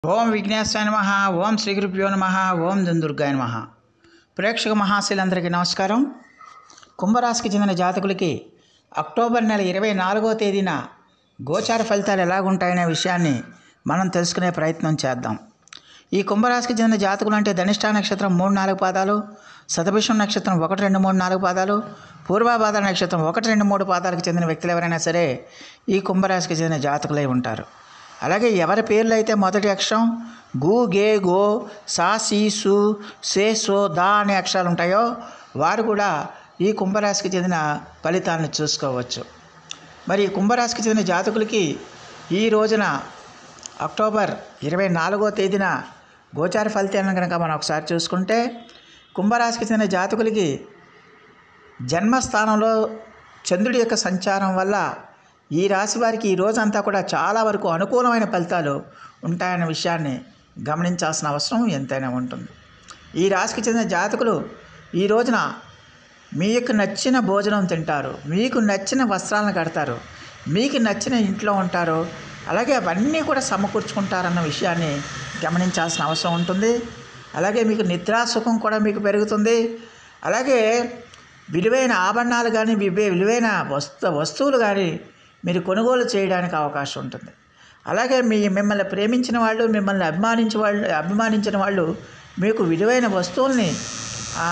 ఓం విఘ్నేశ్వర నమ ఓం శ్రీ గురుభ్యో నమ ఓం దుందుర్గాయ నమ ప్రేక్షక మహాశీలందరికీ నమస్కారం కుంభరాశికి చెందిన జాతకులకి అక్టోబర్ నెల ఇరవై నాలుగో తేదీన గోచార ఫలితాలు ఎలాగుంటాయనే విషయాన్ని మనం తెలుసుకునే ప్రయత్నం చేద్దాం ఈ కుంభరాశికి చెందిన జాతకులు అంటే ధనిష్ట నక్షత్రం మూడు నాలుగు పాదాలు శతభిషం నక్షత్రం ఒకటి రెండు మూడు నాలుగు పాదాలు పూర్వాభాద నక్షత్రం ఒకటి రెండు మూడు పాదాలకు చెందిన వ్యక్తులు ఎవరైనా సరే ఈ కుంభరాశికి చెందిన జాతకులై ఉంటారు అలాగే ఎవరి పేర్లు అయితే మొదటి అక్షరం గు గే గో సా సి సు సే సో దా అనే అక్షరాలు ఉంటాయో వారు కూడా ఈ కుంభరాశికి చెందిన ఫలితాలను చూసుకోవచ్చు మరి ఈ కుంభరాశికి చెందిన జాతకులకి ఈ రోజున అక్టోబర్ ఇరవై నాలుగో తేదీన గోచార ఫలితాలను కనుక మనం ఒకసారి చూసుకుంటే కుంభరాశికి చెందిన జాతకులకి జన్మస్థానంలో చంద్రుడి యొక్క సంచారం వల్ల ఈ రాశి వారికి ఈ రోజంతా కూడా చాలా వరకు అనుకూలమైన ఫలితాలు ఉంటాయన్న విషయాన్ని గమనించాల్సిన అవసరం ఎంతైనా ఉంటుంది ఈ రాశికి చెందిన జాతకులు ఈ రోజున మీకు నచ్చిన భోజనం తింటారు మీకు నచ్చిన వస్త్రాలను కడతారు మీకు నచ్చిన ఇంట్లో ఉంటారు అలాగే అవన్నీ కూడా సమకూర్చుకుంటారన్న విషయాన్ని గమనించాల్సిన అవసరం ఉంటుంది అలాగే మీకు నిద్రాసుఖం కూడా మీకు పెరుగుతుంది అలాగే విలువైన ఆభరణాలు కానీ వివే విలువైన వస్తు వస్తువులు కానీ మీరు కొనుగోలు చేయడానికి అవకాశం ఉంటుంది అలాగే మీ మిమ్మల్ని ప్రేమించిన వాళ్ళు మిమ్మల్ని అభిమానించే వాళ్ళు అభిమానించిన వాళ్ళు మీకు విలువైన వస్తువుల్ని ఆ,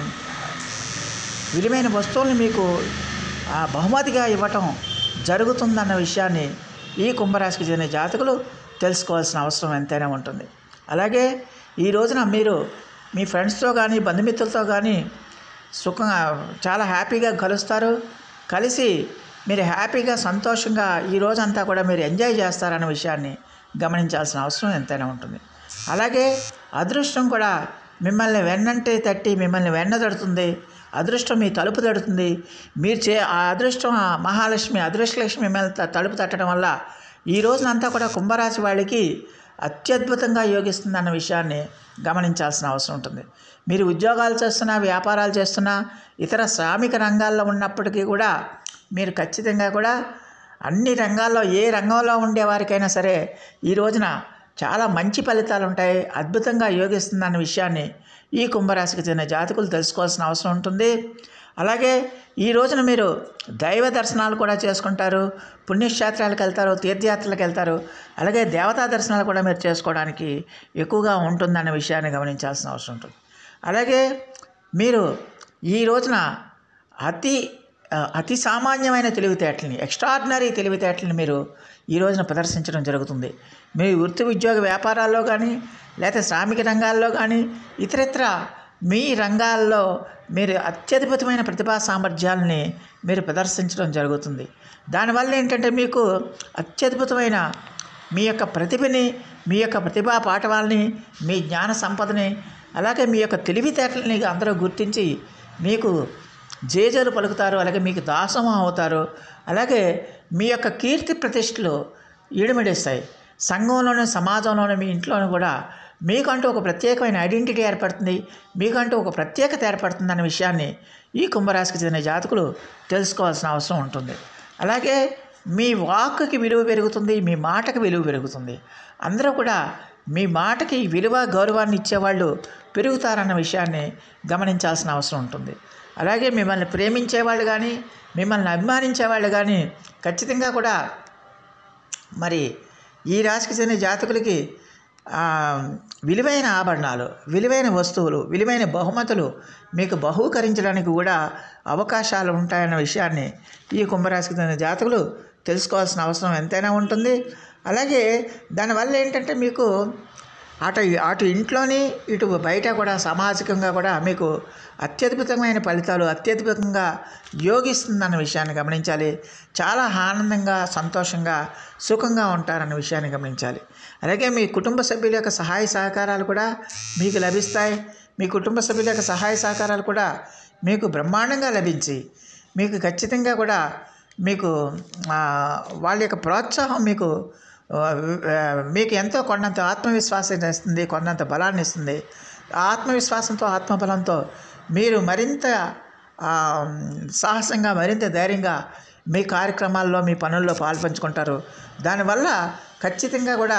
విలువైన వస్తువుల్ని మీకు ఆ, బహుమతిగా ఇవ్వటం జరుగుతుందన్న విషయాన్ని ఈ కుంభరాశికి చెందిన జాతకులు తెలుసుకోవాల్సిన అవసరం ఎంతైనా ఉంటుంది అలాగే ఈ రోజున మీరు మీ ఫ్రెండ్స్తో కానీ బంధుమిత్రులతో కానీ సుఖంగా చాలా హ్యాపీగా కలుస్తారు కలిసి మీరు హ్యాపీగా సంతోషంగా ఈ రోజంతా కూడా మీరు ఎంజాయ్ చేస్తారన్న విషయాన్ని గమనించాల్సిన అవసరం ఎంతైనా ఉంటుంది అలాగే అదృష్టం కూడా మిమ్మల్ని వెన్నంటే తట్టి మిమ్మల్ని వెన్న తడుతుంది అదృష్టం మీ తలుపు తడుతుంది మీరు చే ఆ అదృష్టం ఆ మహాలక్ష్మి అదృష్టలక్ష్మి మిమ్మల్ని త- తలుపు తట్టడం వల్ల ఈ రోజునంతా కూడా కుంభరాశి వాళ్ళకి అత్యద్భుతంగా యోగిస్తుందన్న విషయాన్ని గమనించాల్సిన అవసరం ఉంటుంది మీరు ఉద్యోగాలు చేస్తున్నా వ్యాపారాలు చేస్తున్నా ఇతర శ్రామిక రంగాల్లో ఉన్నప్పటికీ కూడా మీరు ఖచ్చితంగా కూడా అన్ని రంగాల్లో ఏ రంగంలో ఉండే వారికైనా సరే ఈ రోజున చాలా మంచి ఫలితాలు ఉంటాయి అద్భుతంగా యోగిస్తుందన్న విషయాన్ని ఈ కుంభరాశికి చెందిన జాతకులు తెలుసుకోవాల్సిన అవసరం ఉంటుంది అలాగే ఈ రోజున మీరు దైవ దర్శనాలు కూడా చేసుకుంటారు పుణ్యక్షేత్రాలకు వెళ్తారు తీర్థయాత్రలకు వెళ్తారు అలాగే దేవతా దర్శనాలు కూడా మీరు చేసుకోవడానికి ఎక్కువగా ఉంటుందన్న విషయాన్ని గమనించాల్సిన అవసరం ఉంటుంది అలాగే మీరు ఈ రోజున అతి ఆ, అతి సామాన్యమైన తెలివితేటల్ని ఎక్స్ట్రాడినరీ తెలివితేటల్ని మీరు ఈ రోజున ప్రదర్శించడం జరుగుతుంది మీ వృత్తి ఉద్యోగ వ్యాపారాల్లో కానీ లేకపోతే శ్రామిక రంగాల్లో కానీ ఇతరత్ర మీ రంగాల్లో మీరు అత్యద్భుతమైన ప్రతిభా సామర్థ్యాలని మీరు ప్రదర్శించడం జరుగుతుంది దానివల్ల ఏంటంటే మీకు అత్యద్భుతమైన మీ యొక్క ప్రతిభని మీ యొక్క ప్రతిభా పాఠవాల్ని మీ జ్ఞాన సంపదని అలాగే మీ యొక్క తెలివితేటలని అందరూ గుర్తించి మీకు జేజలు పలుకుతారు అలాగే మీకు దాసమం అవుతారు అలాగే మీ యొక్క కీర్తి ప్రతిష్టలు ఈడుమిడేస్తాయి సంఘంలోనే సమాజంలోనే మీ ఇంట్లోనూ కూడా మీకంటూ ఒక ప్రత్యేకమైన ఐడెంటిటీ ఏర్పడుతుంది మీకంటూ ఒక ప్రత్యేకత ఏర్పడుతుంది అనే విషయాన్ని ఈ కుంభరాశికి చెందిన జాతకులు తెలుసుకోవాల్సిన అవసరం ఉంటుంది అలాగే మీ వాక్కి విలువ పెరుగుతుంది మీ మాటకి విలువ పెరుగుతుంది అందరూ కూడా మీ మాటకి విలువ గౌరవాన్ని ఇచ్చేవాళ్ళు పెరుగుతారన్న విషయాన్ని గమనించాల్సిన అవసరం ఉంటుంది అలాగే మిమ్మల్ని ప్రేమించేవాళ్ళు కానీ మిమ్మల్ని అభిమానించేవాళ్ళు కానీ ఖచ్చితంగా కూడా మరి ఈ రాశికి చెందిన జాతకులకి ఆ, విలువైన ఆభరణాలు విలువైన వస్తువులు విలువైన బహుమతులు మీకు బహూకరించడానికి కూడా అవకాశాలు ఉంటాయన్న విషయాన్ని ఈ కుంభరాశికి చెందిన జాతకులు తెలుసుకోవాల్సిన అవసరం ఎంతైనా ఉంటుంది అలాగే దానివల్ల ఏంటంటే మీకు అటు అటు ఇంట్లోని ఇటు బయట కూడా సామాజికంగా కూడా మీకు అత్యద్భుతమైన ఫలితాలు అత్యద్భుతంగా యోగిస్తుందన్న విషయాన్ని గమనించాలి చాలా ఆనందంగా సంతోషంగా సుఖంగా ఉంటారన్న విషయాన్ని గమనించాలి అలాగే మీ కుటుంబ సభ్యుల యొక్క సహాయ సహకారాలు కూడా మీకు లభిస్తాయి మీ కుటుంబ సభ్యుల యొక్క సహాయ సహకారాలు కూడా మీకు బ్రహ్మాండంగా లభించి మీకు ఖచ్చితంగా కూడా మీకు ఆ, వాళ్ళ యొక్క ప్రోత్సాహం మీకు ఆ, మీకు ఎంతో కొండంత ఆత్మవిశ్వాసాన్ని ఇస్తుంది కొండంత బలాన్ని ఇస్తుంది ఆ ఆత్మవిశ్వాసంతో ఆత్మబలంతో మీరు మరింత ఆ, సాహసంగా మరింత ధైర్యంగా మీ కార్యక్రమాల్లో మీ పనుల్లో పాల్పంచుకుంటారు దానివల్ల ఖచ్చితంగా కూడా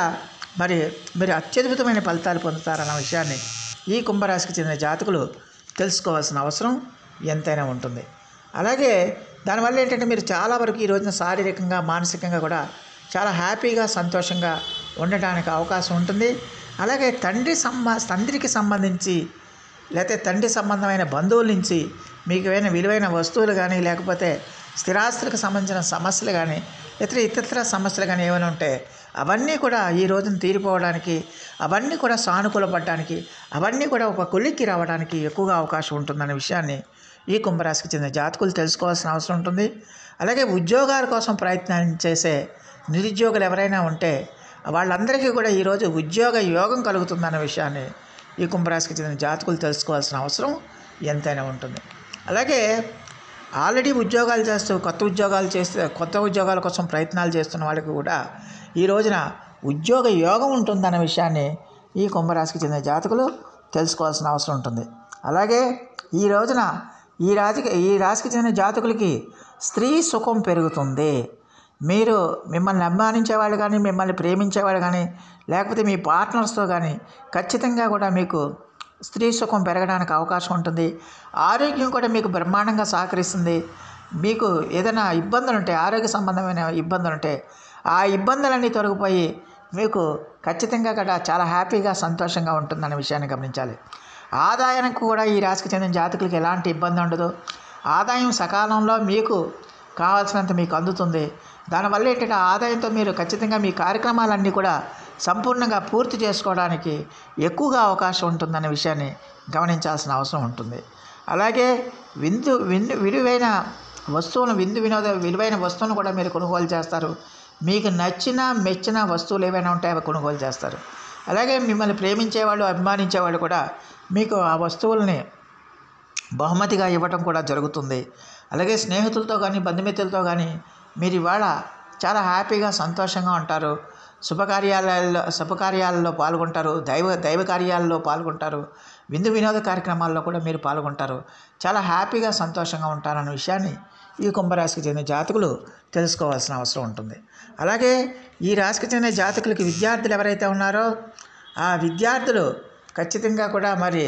మరి మీరు అత్యద్భుతమైన ఫలితాలు పొందుతారన్న విషయాన్ని ఈ కుంభరాశికి చెందిన జాతకులు తెలుసుకోవాల్సిన అవసరం ఎంతైనా ఉంటుంది అలాగే దానివల్ల ఏంటంటే మీరు చాలా వరకు ఈ రోజున శారీరకంగా మానసికంగా కూడా చాలా హ్యాపీగా సంతోషంగా ఉండడానికి అవకాశం ఉంటుంది అలాగే తండ్రి సంబ తండ్రికి సంబంధించి లేకపోతే తండ్రి సంబంధమైన బంధువుల నుంచి మీకు ఏమైనా విలువైన వస్తువులు కానీ లేకపోతే స్థిరాస్తులకు సంబంధించిన సమస్యలు కానీ ఇతర ఇతర సమస్యలు కానీ ఏమైనా ఉంటే అవన్నీ కూడా ఈ రోజున తీరిపోవడానికి అవన్నీ కూడా సానుకూలపడడానికి అవన్నీ కూడా ఒక కొలిక్కి రావడానికి ఎక్కువగా అవకాశం ఉంటుందనే విషయాన్ని ఈ కుంభరాశికి చెందిన జాతకులు తెలుసుకోవాల్సిన అవసరం ఉంటుంది అలాగే ఉద్యోగాల కోసం ప్రయత్నం చేసే నిరుద్యోగులు ఎవరైనా ఉంటే వాళ్ళందరికీ కూడా ఈరోజు ఉద్యోగ యోగం కలుగుతుందన్న విషయాన్ని ఈ కుంభరాశికి చెందిన జాతకులు తెలుసుకోవాల్సిన అవసరం ఎంతైనా ఉంటుంది అలాగే ఆల్రెడీ ఉద్యోగాలు చేస్తూ కొత్త ఉద్యోగాలు చేస్తే కొత్త ఉద్యోగాల కోసం ప్రయత్నాలు చేస్తున్న వాళ్ళకి కూడా ఈ రోజున ఉద్యోగ యోగం ఉంటుందన్న విషయాన్ని ఈ కుంభరాశికి చెందిన జాతకులు తెలుసుకోవాల్సిన అవసరం ఉంటుంది అలాగే ఈ రోజున ఈ రాశికి ఈ రాశికి చెందిన జాతకులకి స్త్రీ సుఖం పెరుగుతుంది మీరు మిమ్మల్ని అభిమానించేవాళ్ళు కానీ మిమ్మల్ని ప్రేమించేవాళ్ళు కానీ లేకపోతే మీ పార్ట్నర్స్తో కానీ ఖచ్చితంగా కూడా మీకు స్త్రీ సుఖం పెరగడానికి అవకాశం ఉంటుంది ఆరోగ్యం కూడా మీకు బ్రహ్మాండంగా సహకరిస్తుంది మీకు ఏదైనా ఇబ్బందులు ఉంటే ఆరోగ్య సంబంధమైన ఇబ్బందులు ఉంటే ఆ ఇబ్బందులన్నీ తొలగిపోయి మీకు ఖచ్చితంగా కూడా చాలా హ్యాపీగా సంతోషంగా ఉంటుందన్న విషయాన్ని గమనించాలి ఆదాయానికి కూడా ఈ రాశికి చెందిన జాతకులకి ఎలాంటి ఇబ్బంది ఉండదు ఆదాయం సకాలంలో మీకు కావాల్సినంత మీకు అందుతుంది దానివల్ల ఏంటంటే ఆదాయంతో మీరు ఖచ్చితంగా మీ కార్యక్రమాలన్నీ కూడా సంపూర్ణంగా పూర్తి చేసుకోవడానికి ఎక్కువగా అవకాశం ఉంటుందనే విషయాన్ని గమనించాల్సిన అవసరం ఉంటుంది అలాగే విందు విందు విలువైన వస్తువులను విందు వినోద విలువైన వస్తువులను కూడా మీరు కొనుగోలు చేస్తారు మీకు నచ్చిన మెచ్చిన వస్తువులు ఏవైనా ఉంటే అవి కొనుగోలు చేస్తారు అలాగే మిమ్మల్ని ప్రేమించేవాళ్ళు అభిమానించేవాళ్ళు కూడా మీకు ఆ వస్తువుల్ని బహుమతిగా ఇవ్వటం కూడా జరుగుతుంది అలాగే స్నేహితులతో కానీ బంధుమిత్రులతో కానీ మీరు ఇవాళ చాలా హ్యాపీగా సంతోషంగా ఉంటారు శుభకార్యాలలో శుభకార్యాలలో పాల్గొంటారు దైవ దైవ కార్యాలలో పాల్గొంటారు విందు వినోద కార్యక్రమాల్లో కూడా మీరు పాల్గొంటారు చాలా హ్యాపీగా సంతోషంగా ఉంటారన్న విషయాన్ని ఈ కుంభరాశికి చెందిన జాతకులు తెలుసుకోవాల్సిన అవసరం ఉంటుంది అలాగే ఈ రాశికి చెందిన జాతకులకి విద్యార్థులు ఎవరైతే ఉన్నారో ఆ విద్యార్థులు ఖచ్చితంగా కూడా మరి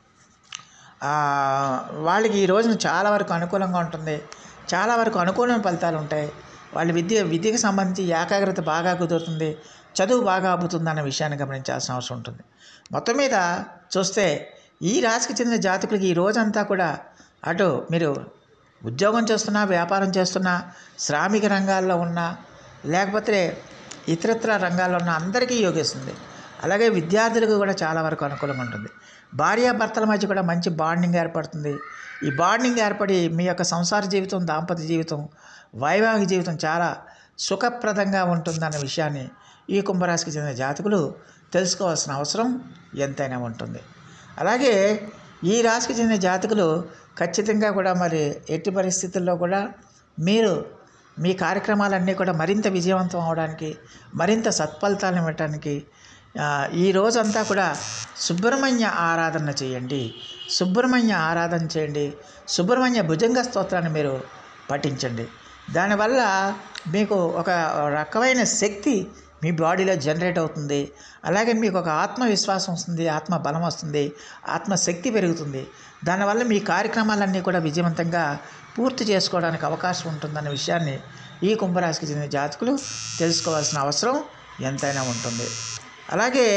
ఆ, వాళ్ళకి ఈ రోజున చాలా వరకు అనుకూలంగా ఉంటుంది చాలా వరకు అనుకూలమైన ఫలితాలు ఉంటాయి వాళ్ళ విద్య విద్యకు సంబంధించి ఏకాగ్రత బాగా కుదురుతుంది చదువు బాగా అబ్బుతుంది అన్న విషయాన్ని గమనించాల్సిన అవసరం ఉంటుంది మొత్తం మీద చూస్తే ఈ రాశికి చెందిన జాతకులకి ఈ రోజంతా కూడా అటు మీరు ఉద్యోగం చేస్తున్నా వ్యాపారం చేస్తున్నా శ్రామిక రంగాల్లో ఉన్నా లేకపోతే ఇతరత్ర రంగాల్లో ఉన్న అందరికీ యోగిస్తుంది అలాగే విద్యార్థులకు కూడా చాలా వరకు అనుకూలంగా ఉంటుంది భార్యాభర్తల మధ్య కూడా మంచి బాండింగ్ ఏర్పడుతుంది ఈ బాండింగ్ ఏర్పడి మీ యొక్క సంసార జీవితం దాంపత్య జీవితం వైవాహిక జీవితం చాలా సుఖప్రదంగా ఉంటుందన్న విషయాన్ని ఈ కుంభరాశికి చెందిన జాతకులు తెలుసుకోవాల్సిన అవసరం ఎంతైనా ఉంటుంది అలాగే ఈ రాశికి చెందిన జాతకులు ఖచ్చితంగా కూడా మరి ఎట్టి పరిస్థితుల్లో కూడా మీరు మీ కార్యక్రమాలన్నీ కూడా మరింత విజయవంతం అవడానికి మరింత సత్ఫలితాలను ఇవ్వటానికి ఆ, ఈ రోజంతా కూడా సుబ్రహ్మణ్య ఆరాధన చేయండి సుబ్రహ్మణ్య ఆరాధన చేయండి సుబ్రహ్మణ్య భుజంగ స్తోత్రాన్ని మీరు పఠించండి దానివల్ల మీకు ఒక రకమైన శక్తి మీ బాడీలో జనరేట్ అవుతుంది అలాగే మీకు ఒక ఆత్మవిశ్వాసం వస్తుంది ఆత్మ బలం వస్తుంది ఆత్మశక్తి పెరుగుతుంది దానివల్ల మీ కార్యక్రమాలన్నీ కూడా విజయవంతంగా పూర్తి చేసుకోవడానికి అవకాశం ఉంటుందన్న విషయాన్ని ఈ కుంభరాశికి చెందిన జాతకులు తెలుసుకోవాల్సిన అవసరం ఎంతైనా ఉంటుంది అలాగే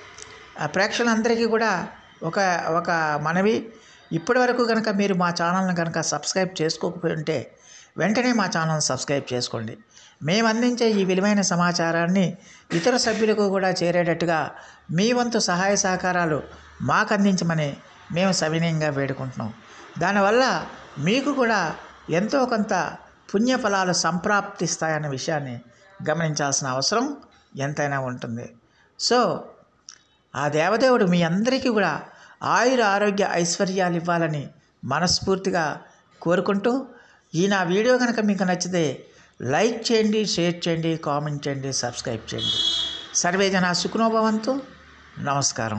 ఆ ప్రేక్షకులందరికీ కూడా ఒక ఒక మనవి ఇప్పటి వరకు కనుక మీరు మా ఛానల్ని కనుక సబ్స్క్రైబ్ చేసుకోకపోయి ఉంటే వెంటనే మా ఛానల్ సబ్స్క్రైబ్ చేసుకోండి మేము అందించే ఈ విలువైన సమాచారాన్ని ఇతర సభ్యులకు కూడా చేరేటట్టుగా మీ వంతు సహాయ సహకారాలు మాకు అందించమని మేము సవినయంగా వేడుకుంటున్నాం దానివల్ల మీకు కూడా ఎంతో కొంత పుణ్యఫలాలు సంప్రాప్తిస్తాయన్న విషయాన్ని గమనించాల్సిన అవసరం ఎంతైనా ఉంటుంది సో ఆ దేవదేవుడు మీ అందరికీ కూడా ఆయుర ఆరోగ్య ఐశ్వర్యాలు ఇవ్వాలని మనస్ఫూర్తిగా కోరుకుంటూ ఈ నా వీడియో కనుక మీకు నచ్చితే లైక్ చేయండి షేర్ చేయండి కామెంట్ చేయండి సబ్స్క్రైబ్ చేయండి సర్వే జన సుఖనోభవంతు నమస్కారం